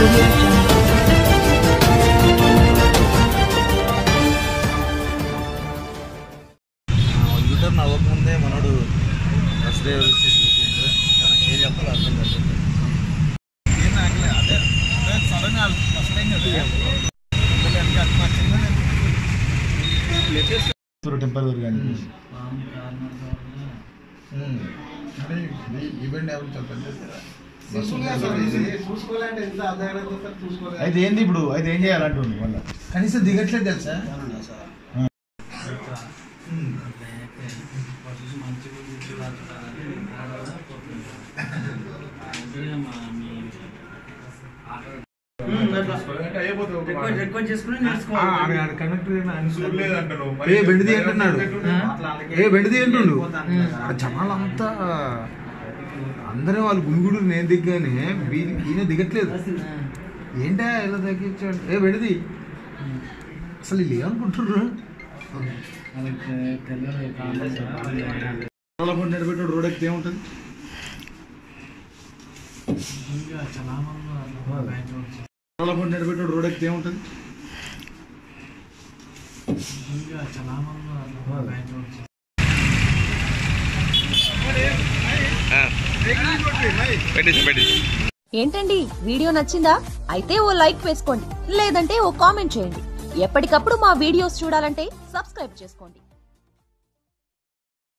audio jungle. U turn అవ్వకముందే మనోడు bus driver వచ్చి చూపించాడు తనకి ఏం చెప్పాలో అర్థం కాదు ఏం ఆగలే అదే అదే సడన్ ఫస్ట్ టైం కదా టెంపరీ కానీ ఈవెంట్ ఎవరు చెప్పండి అయితే ఏంది ఇప్పుడు అయితే ఏం చేయాలంటుంది మళ్ళీ కనీసం దిగట్లేదు తెలుసా ఏ బెండిది అంటున్నాడు ఏ బెండిది అంటుండు అక్కడ జనాలు అంతా అందరూ వాళ్ళు గుమిగుడు నేను దిగ్గానే వీళ్ళకి ఈయన దిగట్లేదు ఏంటా ఇలా తగ్గించాడు ఏ బెండిది అసలు వీళ్ళు ఏమనుకుంటున్నారు నిలబెట్టాడు రోడ్ ఎక్కితే ఏముంటుంది నిలబెట్టాడు రోడ్ ఎక్కితే ఏముంటుంది ఏంటండి వీడియో నచ్చిందా అయితే ఓ లైక్ వేసుకోండి లేదంటే ఓ కామెంట్ చేయండి ఎప్పటికప్పుడు మా వీడియోస్ చూడాలంటే సబ్స్క్రైబ్ చేసుకోండి